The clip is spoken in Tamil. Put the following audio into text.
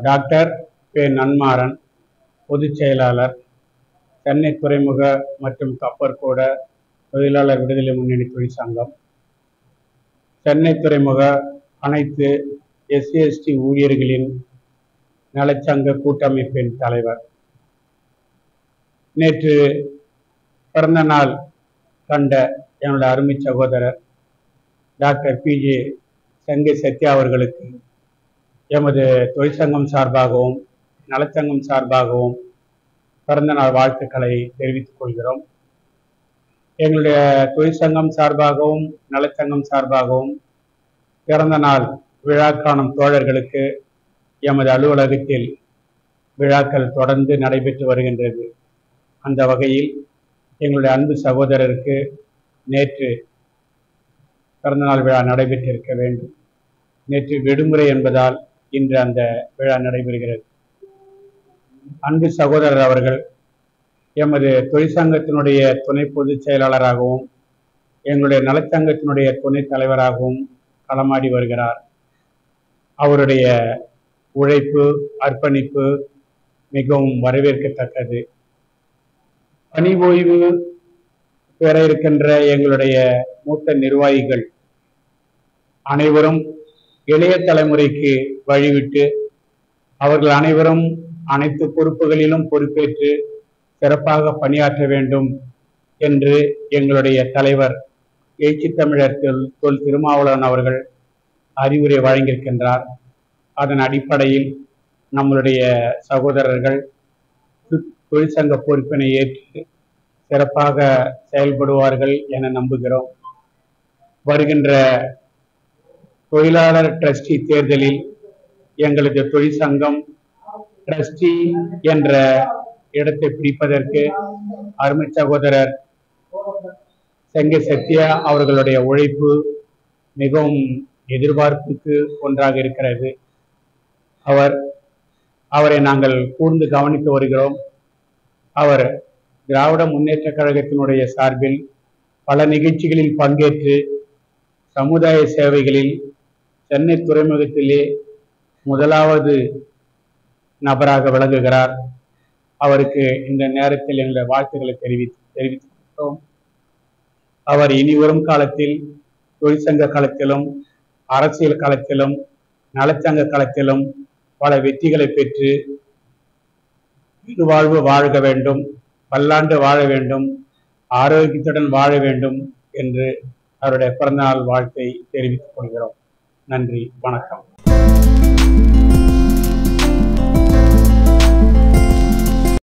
டாக்டர் பே நன்மாறன் பொதுச் செயலாளர் சென்னை துறைமுக மற்றும் கப்பற்கூட தொழிலாளர் விடுதலை முன்னணி தொழிற்சங்கம் சென்னை துறைமுக அனைத்து எஸ்சி எஸ்டி ஊழியர்களின் நலச்சங்க கூட்டமைப்பின் தலைவர் நேற்று பிறந்த நாள் கண்ட என்னோட அருமை சகோதரர் டாக்டர் பிஜே சங்கை சத்யா அவர்களுக்கு எமது தொழிற்சங்கம் சார்பாகவும் நலச்சங்கம் சார்பாகவும் பிறந்த நாள் வாழ்த்துக்களை தெரிவித்துக் கொள்கிறோம் எங்களுடைய தொழிற்சங்கம் சார்பாகவும் நலச்சங்கம் சார்பாகவும் பிறந்த நாள் விழா காணும் தோழர்களுக்கு எமது அலுவலகத்தில் விழாக்கள் தொடர்ந்து நடைபெற்று வருகின்றது அந்த வகையில் எங்களுடைய அன்பு சகோதரருக்கு நேற்று பிறந்தநாள் விழா நடைபெற்றிருக்க வேண்டும் நேற்று விடுமுறை என்பதால் இன்று அந்த விழா நடைபெறுகிறது அன்பு சகோதரர் அவர்கள் எமது தொழிற்சங்கத்தினுடைய துணை பொதுச் செயலாளராகவும் எங்களுடைய நலச்சங்கத்தினுடைய துணைத் தலைவராகவும் களமாடி வருகிறார் அவருடைய உழைப்பு அர்ப்பணிப்பு மிகவும் வரவேற்கத்தக்கது பணி ஓய்வு பெற இருக்கின்ற எங்களுடைய மூத்த நிர்வாகிகள் அனைவரும் இளைய தலைமுறைக்கு வழிவிட்டு அவர்கள் அனைவரும் அனைத்து பொறுப்புகளிலும் பொறுப்பேற்று சிறப்பாக பணியாற்ற வேண்டும் என்று எங்களுடைய தலைவர் எழுச்சி தமிழர் தொல் தொல் திருமாவளவன் அவர்கள் அறிவுரை வழங்கியிருக்கின்றார் அதன் அடிப்படையில் நம்மளுடைய சகோதரர்கள் தொழிற்சங்க பொறுப்பினை ஏற்று சிறப்பாக செயல்படுவார்கள் என நம்புகிறோம் வருகின்ற தொழிலாளர் ட்ரஸ்டி தேர்தலில் எங்களது தொழிற்சங்கம் ட்ரஸ்டி என்ற இடத்தை பிடிப்பதற்கு அருமை சகோதரர் செங்கை சத்யா அவர்களுடைய உழைப்பு மிகவும் எதிர்பார்ப்புக்கு ஒன்றாக இருக்கிறது அவர் அவரை நாங்கள் கூர்ந்து கவனித்து வருகிறோம் அவர் திராவிட முன்னேற்ற கழகத்தினுடைய சார்பில் பல நிகழ்ச்சிகளில் பங்கேற்று சமுதாய சேவைகளில் சென்னை துறைமுகத்திலே முதலாவது நபராக விளங்குகிறார் அவருக்கு இந்த நேரத்தில் எங்களுடைய வாழ்த்துக்களை தெரிவி தெரிவித்துள்ளோம் அவர் இனி வரும் காலத்தில் தொழிற்சங்க களத்திலும் அரசியல் களத்திலும் நலச்சங்க களத்திலும் பல வெற்றிகளை பெற்று வாழ்வு வாழ்க வேண்டும் பல்லாண்டு வாழ வேண்டும் ஆரோக்கியத்துடன் வாழ வேண்டும் என்று அவருடைய பிறந்தநாள் வாழ்த்தை தெரிவித்துக் கொள்கிறோம் நன்றி வணக்கம்